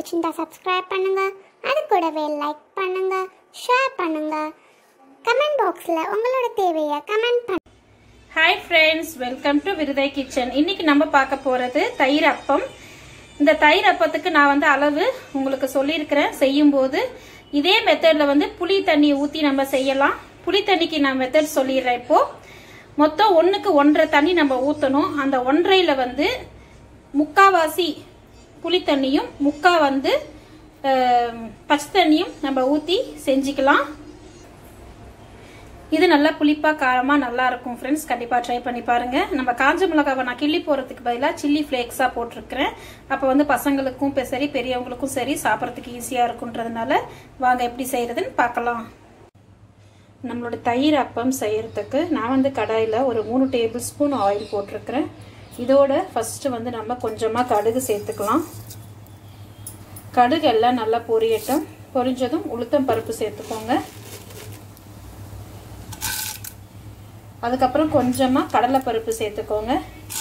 பிடிச்சிருந்தா சப்ஸ்கிரைப் பண்ணுங்க அது கூடவே லைக் பண்ணுங்க ஷேர் பண்ணுங்க கமெண்ட் பாக்ஸில் உங்களோட தேவையை கமெண்ட் பண்ணுங்க hi friends welcome to Virudhai kitchen இன்னைக்கு நம்ம பார்க்க போறது தயிர் அப்பம் இந்த தயிர் அப்பத்துக்கு நான் வந்து அளவு உங்களுக்கு சொல்லியிருக்கிறேன் செய்யும்போது இதே மெத்தட்ல வந்து புளி தண்ணி ஊற்றி நம்ம செய்யலாம் புளி தண்ணிக்கு நான் மெத்தட் சொல்லிடுறேன் இப்போ மொத்தம் ஒன்றுக்கு ஒன்றரை தண்ணி நம்ம ஊற்றணும் அந்த ஒன்றையில் வந்து முக்காவாசி புளி தண்ணியும் முக்கா வந்து அஹ், பச்சை தண்ணியும் நம்ம ஊற்றி செஞ்சுக்கலாம் இது நல்லா புளிப்பா காரமா நல்லா இருக்கும் ஃப்ரெண்ட்ஸ் கண்டிப்பா ட்ரை பண்ணி பாருங்க நம்ம காஞ்ச மிளகாவை நான் கிள்ளி போறதுக்கு பதிலாக சில்லி ஃபிளேக்ஸா போட்டிருக்கிறேன் அப்போ வந்து பசங்களுக்கும் பெ- சரி பெரியவங்களுக்கும் சரி சாப்பிட்றதுக்கு ஈஸியா இருக்குன்றதுனால வாங்க எப்படி செய்யறதுன்னு பார்க்கலாம் நம்மளோட தயிர் அப்பம் செய்யறதுக்கு நான் வந்து கடாயில் ஒரு மூணு டேபிள் ஸ்பூன் ஆயில் போட்டிருக்கிறேன் இதோட ஃபர்ஸ்ட் வந்து நம்ம கொஞ்சமாக கடுகு சேர்த்துக்கலாம் கடுகு எல்லாம் நல்லா பொரியட்டும் பொரிஞ்சதும் உளுத்தம் பருப்பு சேர்த்துக்கோங்க அதுக்கப்புறம் கொஞ்சமாக கடலைப்பருப்பு சேர்த்துக்கோங்க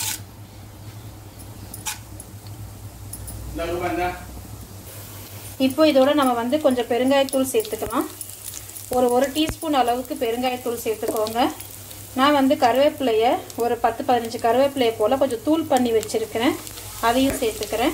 இப்போ இதோட நம்ம வந்து கொஞ்சம் பெருங்காயத்தூள் சேர்த்துக்கலாம் ஒரு ஒரு டீஸ்பூன் அளவுக்கு பெருங்காயத்தூள் சேர்த்துக்கோங்க நான் வந்து கருவேப்பிலைய ஒரு பத்து பதினஞ்சு கருவேப்பிலையை போல் கொஞ்சம் தூள் பண்ணி வச்சுருக்கிறேன் அதையும் சேர்த்துக்கிறேன்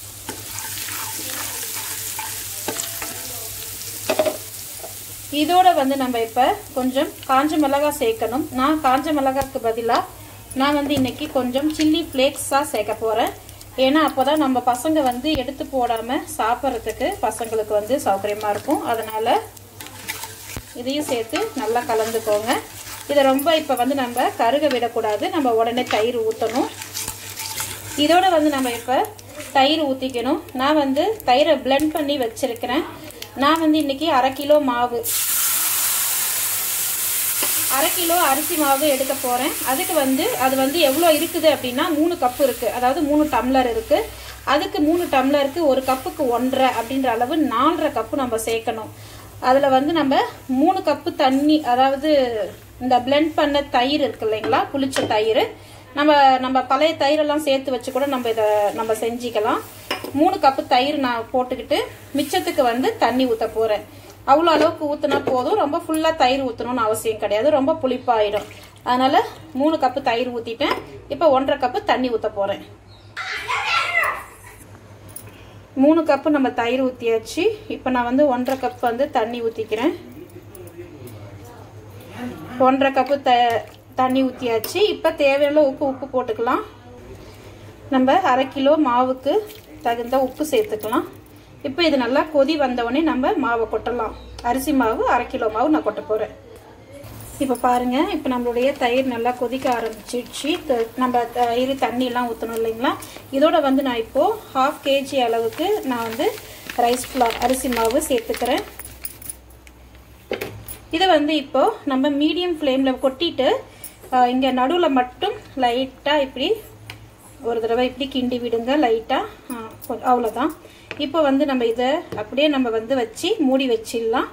இதோட வந்து நம்ம இப்போ கொஞ்சம் காஞ்ச மிளகா சேர்க்கணும் நான் காஞ்ச மிளகாக்கு பதிலாக நான் வந்து இன்னைக்கு கொஞ்சம் சில்லி ஃப்ளேக்ஸாக சேர்க்க போகிறேன் ஏன்னா அப்போ தான் நம்ம பசங்க வந்து எடுத்து போடாமல் சாப்பிட்றதுக்கு பசங்களுக்கு வந்து சௌகரியமாக இருக்கும் அதனால் இதையும் சேர்த்து நல்லா கலந்துக்கோங்க இதை ரொம்ப இப்போ வந்து நம்ம கருக விடக்கூடாது நம்ம உடனே தயிர் ஊற்றணும் இதோட வந்து நம்ம இப்போ தயிர் ஊற்றிக்கணும் நான் வந்து தயிரை பிளெண்ட் பண்ணி வச்சிருக்கிறேன் நான் வந்து இன்னைக்கு அரை கிலோ மாவு அரை கிலோ அரிசி மாவு எடுக்க போகிறேன் அதுக்கு வந்து அது வந்து எவ்வளோ இருக்குது அப்படின்னா மூணு கப்பு இருக்குது அதாவது மூணு டம்ளர் இருக்குது அதுக்கு மூணு டம்ளருக்கு ஒரு கப்புக்கு ஒன்றரை அப்படின்ற அளவு நாலரை கப்பு நம்ம சேர்க்கணும் அதில் வந்து நம்ம மூணு கப்பு தண்ணி அதாவது இந்த பிளெண்ட் பண்ண தயிர் இருக்கு இல்லைங்களா புளிச்ச தயிர் நம்ம நம்ம பழைய தயிரெல்லாம் சேர்த்து வச்சு கூட நம்ம இதை நம்ம செஞ்சுக்கலாம் மூணு கப்பு தயிர் நான் போட்டுக்கிட்டு மிச்சத்துக்கு வந்து தண்ணி ஊற்ற போகிறேன் அவ்வளோ அளவுக்கு ஊற்றினா போதும் ரொம்ப ஃபுல்லாக தயிர் ஊற்றணும்னு அவசியம் கிடையாது ரொம்ப புளிப்பாயிடும் அதனால் மூணு கப்பு தயிர் ஊற்றிட்டேன் இப்போ ஒன்றரை கப்பு தண்ணி ஊற்ற போகிறேன் மூணு கப்பு நம்ம தயிர் ஊற்றியாச்சு இப்போ நான் வந்து ஒன்றரை கப் வந்து தண்ணி ஊற்றிக்கிறேன் ஒன்றரை கப்பு த தண்ணி ஊற்றியாச்சு இப்போ தேவையான உப்பு உப்பு போட்டுக்கலாம் நம்ம அரை கிலோ மாவுக்கு தகுந்த உப்பு சேர்த்துக்கலாம் இப்போ இது நல்லா கொதி வந்தவுடனே நம்ம மாவை கொட்டலாம் அரிசி மாவு அரை கிலோ மாவு நான் கொட்ட போகிறேன் இப்போ பாருங்க இப்போ நம்மளுடைய தயிர் நல்லா கொதிக்க ஆரம்பிச்சிடுச்சு த- நம்ம தயிர் தண்ணியெல்லாம் ஊற்றணும் இல்லைங்களா இதோட வந்து நான் இப்போது ஹாஃப் கேஜி அளவுக்கு நான் வந்து ரைஸ் ஃப்ளார் அரிசி மாவு சேர்த்துக்கிறேன் இதை வந்து இப்போ நம்ம மீடியம் ஃப்ளேமில் கொட்டிட்டு இங்கே நடுவில் மட்டும் லைட்டாக இப்படி ஒரு தடவை இப்படி கிண்டி விடுங்க லைட்டாக அவ்வளோதான் இப்போ வந்து நம்ம இதை அப்படியே நம்ம வந்து வச்சு மூடி வச்சிடலாம்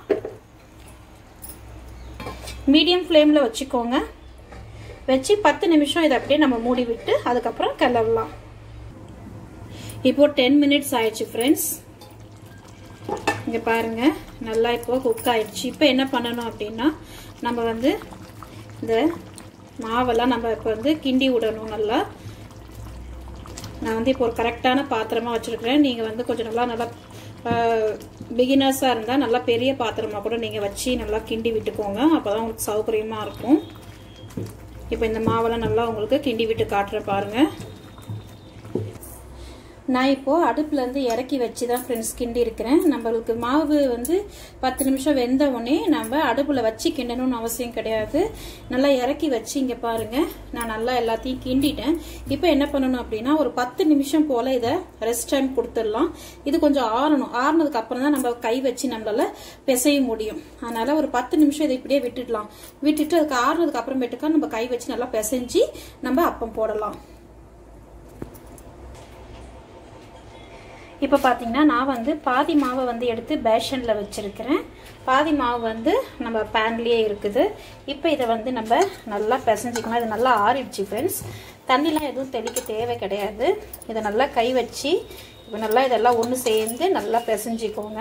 மீடியம் ஃப்ளேமில் வச்சுக்கோங்க வச்சு பத்து நிமிஷம் இதை அப்படியே நம்ம மூடி விட்டு அதுக்கப்புறம் கிளறலாம் இப்போ டென் மினிட்ஸ் ஆயிடுச்சு ஃப்ரெண்ட்ஸ் இங்கே பாருங்க நல்லா இப்போ குக் ஆயிடுச்சு இப்போ என்ன பண்ணணும் அப்படின்னா நம்ம வந்து இந்த மாவெல்லாம் நம்ம இப்போ வந்து கிண்டி விடணும் நல்லா நான் வந்து இப்போ ஒரு கரெக்டான பாத்திரமா வச்சுருக்கிறேன் நீங்கள் வந்து கொஞ்சம் நல்லா நல்லா பிகினர்ஸாக இருந்தால் நல்லா பெரிய பாத்திரமா கூட நீங்கள் வச்சு நல்லா கிண்டி விட்டுக்கோங்க அப்போ தான் உங்களுக்கு சௌகரியமாக இருக்கும் இப்போ இந்த மாவெல்லாம் நல்லா உங்களுக்கு கிண்டி விட்டு காட்டுறேன் பாருங்கள் நான் இப்போது அடுப்புலேருந்து இறக்கி வச்சு தான் ஃப்ரெண்ட்ஸ் கிண்டி இருக்கிறேன் நம்மளுக்கு மாவு வந்து பத்து நிமிஷம் வெந்த உடனே நம்ம அடுப்பில் வச்சு கிண்டணும்னு அவசியம் கிடையாது நல்லா இறக்கி வச்சு இங்கே பாருங்கள் நான் நல்லா எல்லாத்தையும் கிண்டிட்டேன் இப்போ என்ன பண்ணணும் அப்படின்னா ஒரு பத்து நிமிஷம் போல் இதை ரெஸ்ட் டைம் கொடுத்துடலாம் இது கொஞ்சம் ஆறணும் ஆறுனதுக்கு அப்புறம் தான் நம்ம கை வச்சு நம்மளால பிசைய முடியும் அதனால ஒரு பத்து நிமிஷம் இதை இப்படியே விட்டுடலாம் விட்டுட்டு அதுக்கு ஆறுனதுக்கு அப்புறமேட்டுக்கா நம்ம கை வச்சு நல்லா பிசைஞ்சு நம்ம அப்பம் போடலாம் இப்போ பார்த்தீங்கன்னா நான் வந்து பாதி மாவை வந்து எடுத்து பேஷனில் வச்சுருக்கிறேன் பாதி மாவு வந்து நம்ம பேன்லேயே இருக்குது இப்போ இதை வந்து நம்ம நல்லா பிசைஞ்சிக்கலாம் இது நல்லா ஆறிடுச்சு ஃப்ரெண்ட்ஸ் தண்ணிலாம் எதுவும் தெளிக்க தேவை கிடையாது இதை நல்லா கை வச்சு இப்போ நல்லா இதெல்லாம் ஒன்று சேர்ந்து நல்லா பிசைஞ்சிக்கோங்க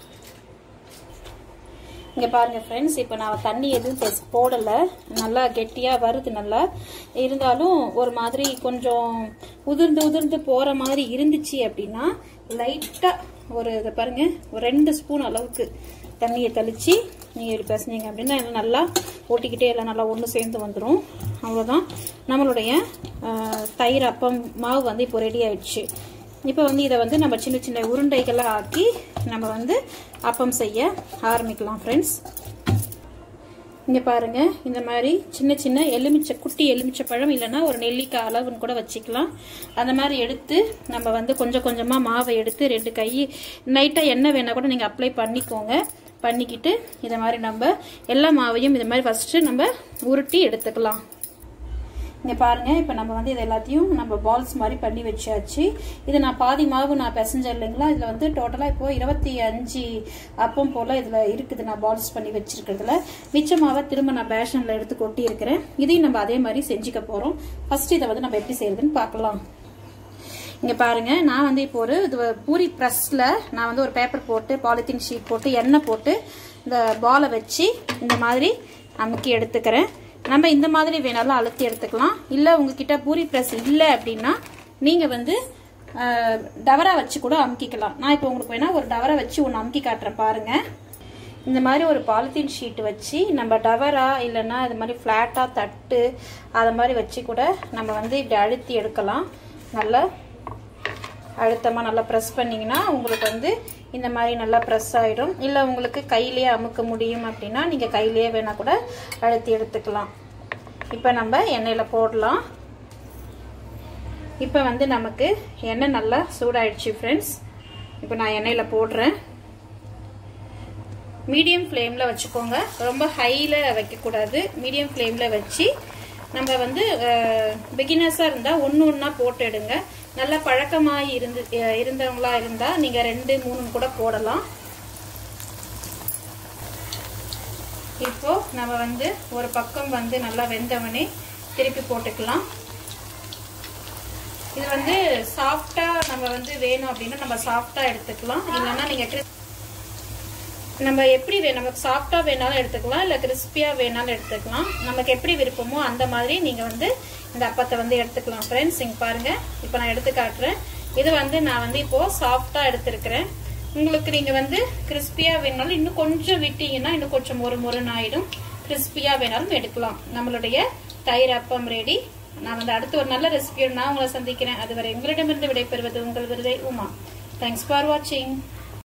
இங்கே பாருங்கள் ஃப்ரெண்ட்ஸ் இப்போ நான் தண்ணி எதுவும் பெஸ் போடலை நல்லா கெட்டியாக வருது நல்லா இருந்தாலும் ஒரு மாதிரி கொஞ்சம் உதிர்ந்து உதிர்ந்து போகிற மாதிரி இருந்துச்சு அப்படின்னா லைட்டாக ஒரு இதை பாருங்கள் ஒரு ரெண்டு ஸ்பூன் அளவுக்கு தண்ணியை தெளித்து நீங்கள் இப்படி பேசுனீங்க அப்படின்னா எல்லாம் நல்லா ஓட்டிக்கிட்டே எல்லாம் நல்லா ஒன்று சேர்ந்து வந்துடும் அவ்வளோதான் நம்மளுடைய தயிர் அப்பம் மாவு வந்து இப்போ ரெடி ஆயிடுச்சு இப்போ வந்து இதை வந்து நம்ம சின்ன சின்ன உருண்டைகளாக ஆக்கி நம்ம வந்து அப்பம் செய்ய ஆரம்பிக்கலாம் ஃப்ரெண்ட்ஸ் இங்கே பாருங்கள் இந்த மாதிரி சின்ன சின்ன எலுமிச்சை குட்டி எலுமிச்சை பழம் இல்லைன்னா ஒரு நெல்லிக்காய் அளவுன்னு கூட வச்சுக்கலாம் அந்த மாதிரி எடுத்து நம்ம வந்து கொஞ்சம் கொஞ்சமாக மாவை எடுத்து ரெண்டு கை நைட்டாக எண்ணெய் வேணால் கூட நீங்கள் அப்ளை பண்ணிக்கோங்க பண்ணிக்கிட்டு இதை மாதிரி நம்ம எல்லா மாவையும் இது மாதிரி ஃபஸ்ட்டு நம்ம உருட்டி எடுத்துக்கலாம் இங்கே பாருங்கள் இப்போ நம்ம வந்து இது எல்லாத்தையும் நம்ம பால்ஸ் மாதிரி பண்ணி வச்சாச்சு இது நான் பாதி மாவு நான் பிசைஞ்சேன் இல்லைங்களா இதில் வந்து டோட்டலாக இப்போ இருபத்தி அஞ்சு அப்பம் போல் இதில் இருக்குது நான் பால்ஸ் பண்ணி வச்சிருக்கிறதுல மிச்ச மாவை திரும்ப நான் பேஷனில் எடுத்து கொட்டி இருக்கிறேன் இதையும் நம்ம அதே மாதிரி செஞ்சுக்க போகிறோம் ஃபர்ஸ்ட் இதை வந்து நம்ம எப்படி செய்யறதுன்னு பார்க்கலாம் இங்கே பாருங்க நான் வந்து இப்போ ஒரு இது பூரி ப்ரெஸ்ஸில் நான் வந்து ஒரு பேப்பர் போட்டு பாலித்தீன் ஷீட் போட்டு எண்ணெய் போட்டு இந்த பாலை வச்சு இந்த மாதிரி அமுக்கி எடுத்துக்கிறேன் நம்ம இந்த மாதிரி வேணாலும் அழுத்தி எடுத்துக்கலாம் இல்லை உங்ககிட்ட பூரி ப்ரெஸ் இல்லை அப்படின்னா நீங்கள் வந்து டவரா வச்சு கூட அமுக்கிக்கலாம் நான் இப்போ உங்களுக்கு வேணா ஒரு டவரா வச்சு ஒன்று அமுக்கி காட்டுறேன் பாருங்கள் இந்த மாதிரி ஒரு பாலித்தீன் ஷீட் வச்சு நம்ம டவரா இல்லைன்னா இது மாதிரி ஃப்ளாட்டாக தட்டு அதை மாதிரி வச்சு கூட நம்ம வந்து இப்படி அழுத்தி எடுக்கலாம் நல்லா அழுத்தமாக நல்லா ப்ரெஸ் பண்ணிங்கன்னா உங்களுக்கு வந்து இந்த மாதிரி நல்லா ப்ரெஸ் ஆகிடும் இல்லை உங்களுக்கு கையிலேயே அமுக்க முடியும் அப்படின்னா நீங்கள் கையிலேயே வேணால் கூட அழுத்தி எடுத்துக்கலாம் இப்போ நம்ம எண்ணெயில் போடலாம் இப்போ வந்து நமக்கு எண்ணெய் நல்லா சூடாயிடுச்சு ஃப்ரெண்ட்ஸ் இப்போ நான் எண்ணெயில் போடுறேன் மீடியம் ஃப்ளேமில் வச்சுக்கோங்க ரொம்ப ஹையில் வைக்கக்கூடாது மீடியம் ஃப்ளேமில் வச்சு நம்ம வந்து பிகினர்ஸாக இருந்தால் ஒன்று ஒன்றா போட்டு எடுங்க நல்லா பழக்கமாக இருந்து இருந்தவங்களா இருந்தால் நீங்கள் ரெண்டு மூணு கூட போடலாம் இப்போ நம்ம வந்து ஒரு பக்கம் வந்து நல்லா வெந்தவனே திருப்பி போட்டுக்கலாம் இது வந்து சாஃப்டா நம்ம வந்து வேணும் அப்படின்னா நம்ம சாஃப்டா எடுத்துக்கலாம் இல்லைன்னா நீங்க நம்ம எப்படி வே நமக்கு சாஃப்டா வேணாலும் எடுத்துக்கலாம் இல்லை கிறிஸ்பியா வேணாலும் எடுத்துக்கலாம் நமக்கு எப்படி விருப்பமோ அந்த மாதிரி நீங்க வந்து இந்த அப்பத்தை வந்து எடுத்துக்கலாம் ஃப்ரெண்ட்ஸ் இங்க பாருங்க இப்போ நான் எடுத்து காட்டுறேன் இது வந்து நான் வந்து இப்போ சாஃப்டா எடுத்திருக்கிறேன் உங்களுக்கு நீங்க வந்து கிறிஸ்பியா வேணாலும் இன்னும் கொஞ்சம் விட்டீங்கன்னா இன்னும் கொஞ்சம் ஒரு முருன்னு ஆயிடும் கிறிஸ்பியா வேணாலும் எடுக்கலாம் நம்மளுடைய தயிர் அப்பம் ரெடி நான் வந்து அடுத்து ஒரு நல்ல ரெசிபியோடு நான் உங்களை சந்திக்கிறேன் அதுவரை உங்களிடமிருந்து விடைபெறுவது உங்கள் விருதை உமா தேங்க்ஸ் ஃபார் வாட்சிங்